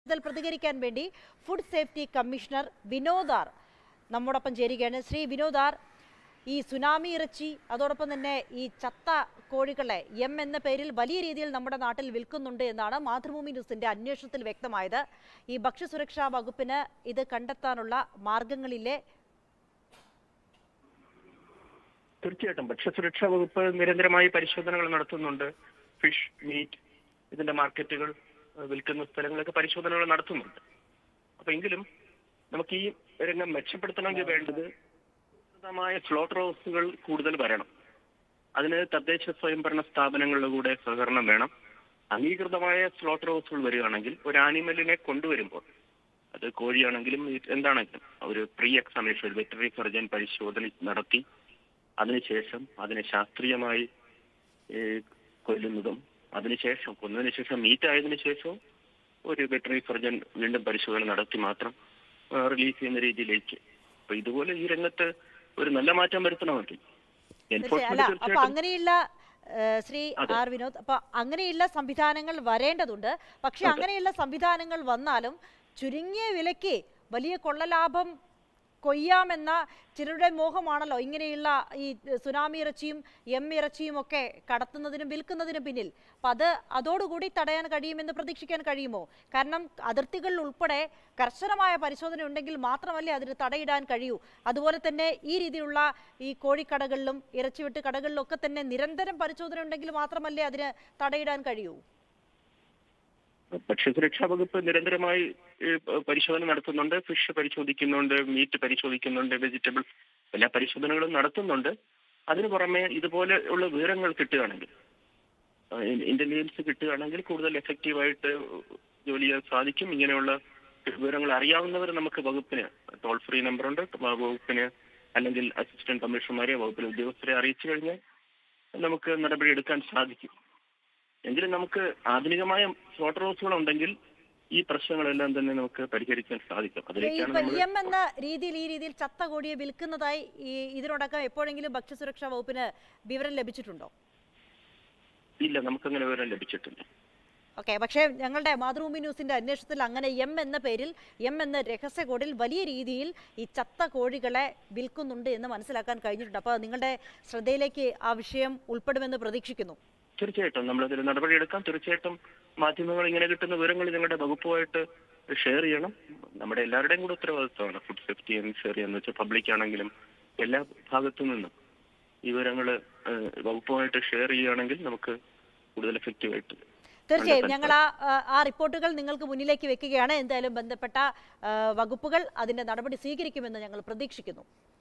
ഇതിൽ പ്രതികരിക്കാൻ വേണ്ടി ഫുഡ് സേഫ്റ്റി കമ്മീഷണർ വിനോദാർ നമ്മോടൊപ്പം ചേരുകയാണ് ശ്രീ വിനോദാർ ഈ സുനാമി ഇറച്ചി അതോടൊപ്പം തന്നെ ഈ ചത്ത കോഴികളെ എം എന്ന പേരിൽ വലിയ രീതിയിൽ നമ്മുടെ നാട്ടിൽ വിൽക്കുന്നുണ്ട് എന്നാണ് മാതൃഭൂമി ന്യൂസിന്റെ അന്വേഷണത്തിൽ വ്യക്തമായത് ഈ ഭക്ഷ്യസുരക്ഷാ വകുപ്പിന് ഇത് കണ്ടെത്താനുള്ള മാർഗങ്ങളിലെ തീർച്ചയായിട്ടും ഭക്ഷ്യസുരക്ഷാ വകുപ്പ് നിരന്തരമായി പരിശോധനകൾ നടത്തുന്നുണ്ട് ഫിഷ് മീറ്റ് ഇതിന്റെ മാർക്കറ്റുകൾ ഏഹ് വിൽക്കുന്ന സ്ഥലങ്ങളൊക്കെ പരിശോധനകൾ നടത്തുന്നുണ്ട് അപ്പൊ എങ്കിലും നമുക്ക് ഈ രംഗം മെച്ചപ്പെടുത്തണമെങ്കിൽ വേണ്ടത് വിശദമായ സ്ലോട്ടർ ഹൗസുകൾ കൂടുതൽ വരണം അതിന് തദ്ദേശ സ്വയംഭരണ സ്ഥാപനങ്ങളുടെ കൂടെ സഹകരണം വേണം അംഗീകൃതമായ സ്ലോട്ടർ ഹൗസുകൾ വരികയാണെങ്കിൽ ഒരു ആനിമലിനെ കൊണ്ടുവരുമ്പോൾ അത് കോഴിയാണെങ്കിലും ഈ എന്താണെങ്കിലും ഒരു പ്രീ എക്സാമിനേഷൻ ഒരു വെറ്ററി സർജൻ പരിശോധന നടത്തി അതിനുശേഷം അതിനെ ശാസ്ത്രീയമായി ഏഹ്, കൊല്ലുന്നതും അതിനുശേഷം കൊന്നതിന് ശേഷം മീറ്റ് ആയതിനു ശേഷം ഒരു വെറ്ററി സർജൻ വീണ്ടും പരിശോധന നടത്തി മാത്രം റിലീസ് ചെയ്യുന്ന രീതിയിലേക്ക് അപ്പൊ ഇതുപോലെ ഈ രംഗത്ത് ഒരു നല്ല മാറ്റം വരുത്തണമെങ്കിൽ തീർച്ചയായും അല്ല എൻഫോഴ്സ്മെന്റ് അപ്പൊ തീർച്ചയായിട്ടും അങ്ങനെയുള്ള ഏഹ്, ശ്രീ അതെ. ആർ വിനോദ് അപ്പൊ അങ്ങനെയുള്ള സംവിധാനങ്ങൾ വരേണ്ടതുണ്ട് പക്ഷെ അതെ. അങ്ങനെയുള്ള സംവിധാനങ്ങൾ വന്നാലും ചുരുങ്ങിയ വിലയ്ക്ക് വലിയ കൊള്ളലാഭം കൊയ്യാമെന്ന ചിലരുടെ മോഹമാണല്ലോ ഇങ്ങനെയുള്ള ഈ സുനാമി ഇറച്ചിയും എം ഇറച്ചിയും ഒക്കെ കടത്തുന്നതിനും വിൽക്കുന്നതിനും പിന്നിൽ അപ്പം അത് അതോടുകൂടി തടയാൻ കഴിയുമെന്ന് പ്രതീക്ഷിക്കാൻ കഴിയുമോ കാരണം അതിർത്തികളിൽ ഉൾപ്പെടെ കർശനമായ പരിശോധന ഉണ്ടെങ്കിൽ മാത്രമല്ലേ അതിന് തടയിടാൻ കഴിയൂ അതുപോലെ തന്നെ ഈ രീതിയിലുള്ള ഈ കോഴിക്കടകളിലും ഇറച്ചിവിട്ട് കടകളിലും ഒക്കെ തന്നെ നിരന്തരം പരിശോധന ഉണ്ടെങ്കിൽ മാത്രമല്ലേ അതിന് തടയിടാൻ കഴിയൂ ഭക്ഷ്യസുരക്ഷാ വകുപ്പ് നിരന്തരമായി ഏഹ്, പ- പരിശോധന നടത്തുന്നുണ്ട് ഫിഷ് പരിശോധിക്കുന്നുണ്ട് മീറ്റ് പരിശോധിക്കുന്നുണ്ട് വെജിറ്റബിൾ എല്ലാ പരിശോധനകളും നടത്തുന്നുണ്ട് അതിനു പുറമെ ഇതുപോലെ ഉള്ള വിവരങ്ങൾ കിട്ടുകയാണെങ്കിൽ ഇന്റലിജൻസ് കിട്ടുകയാണെങ്കിൽ കൂടുതൽ എഫക്റ്റീവായിട്ട് ജോലി ചെയ്യാൻ സാധിക്കും ഇങ്ങനെയുള്ള വിവരങ്ങൾ അറിയാവുന്നവർ നമുക്ക് വകുപ്പിന് ടോൾ ഫ്രീ നമ്പറുണ്ട് വകുപ്പിന് അല്ലെങ്കിൽ അസിസ്റ്റന്റ് കമ്മീഷണർമാരെ വകുപ്പിലെ ഉദ്യോഗസ്ഥരെ അറിയിച്ചു കഴിഞ്ഞാൽ നമുക്ക് നടപടി എടുക്കാൻ സാധിക്കും എങ്കിലും നമുക്ക് ആധുനികമായ സ്ലോട്ടർ ഹൗസുകൾ ഉണ്ടെങ്കിൽ ഈ പ്രശ്നങ്ങളെല്ലാം തന്നെ നമുക്ക് പരിഹരിക്കാൻ സാധിക്കും ഈ അതിലേക്കാണ് നമ്മൾ എം എന്ന രീതിയിൽ ഈ രീതിയിൽ ചത്ത കോഴിയെ വിൽക്കുന്നതായി ഈ ഇതിനോടകം എപ്പോഴെങ്കിലും ഭക്ഷ്യസുരക്ഷാ വകുപ്പിന് വിവരം ലഭിച്ചിട്ടുണ്ടോ ഇല്ല നമുക്കങ്ങനെ വിവരം ലഭിച്ചിട്ടില്ല ഓക്കെ പക്ഷേ ഞങ്ങളുടെ മാതൃഭൂമി ന്യൂസിന്റെ അന്വേഷണത്തിൽ അങ്ങനെ എം എന്ന പേരിൽ എം എന്ന രഹസ്യ കോഡിൽ വലിയ രീതിയിൽ ഈ ചത്ത കോഴികളെ വിൽക്കുന്നുണ്ട് എന്ന് മനസ്സിലാക്കാൻ കഴിഞ്ഞിട്ടുണ്ട് അപ്പോൾ നിങ്ങളുടെ ശ്രദ്ധയിലേക്ക് ആ വിഷയം ഉൾപ്പെടുമെന്ന് പ്രതീക്ഷിക്കുന്നു തീർച്ചയായിട്ടും നമ്മളതിൽ നടപടിയെടുക്കാം തീർച്ചയായിട്ടും മാധ്യമങ്ങൾ ഇങ്ങനെ കിട്ടുന്ന വിവരങ്ങൾ നിങ്ങളുടെ വകുപ്പുമായിട്ട് ഷെയർ ചെയ്യണം നമ്മുടെ എല്ലാവരുടെയും കൂടെ ഉത്തരവാദിത്തമാണ് ഫുഡ് സേഫ്റ്റി ഷെയർ ചെയ്യാന്ന് വെച്ചാൽ പബ്ലിക് ആണെങ്കിലും എല്ലാ ഭാഗത്തു നിന്നും ഈ വിവരങ്ങൾ വകുപ്പുമായിട്ട് ഷെയർ ചെയ്യുകയാണെങ്കിൽ നമുക്ക് കൂടുതൽ എഫക്റ്റീവായിട്ട് തീർച്ചയായും കണ്ടെത്താൻ ഞങ്ങൾ ആ ആ- ആ റിപ്പോർട്ടുകൾ നിങ്ങൾക്ക് മുന്നിലേക്ക് വെക്കുകയാണ് എന്തായാലും ബന്ധപ്പെട്ട ആ, വകുപ്പുകൾ അതിന്റെ നടപടി സ്വീകരിക്കുമെന്ന് ഞങ്ങൾ പ്രതീക്ഷിക്കുന്നു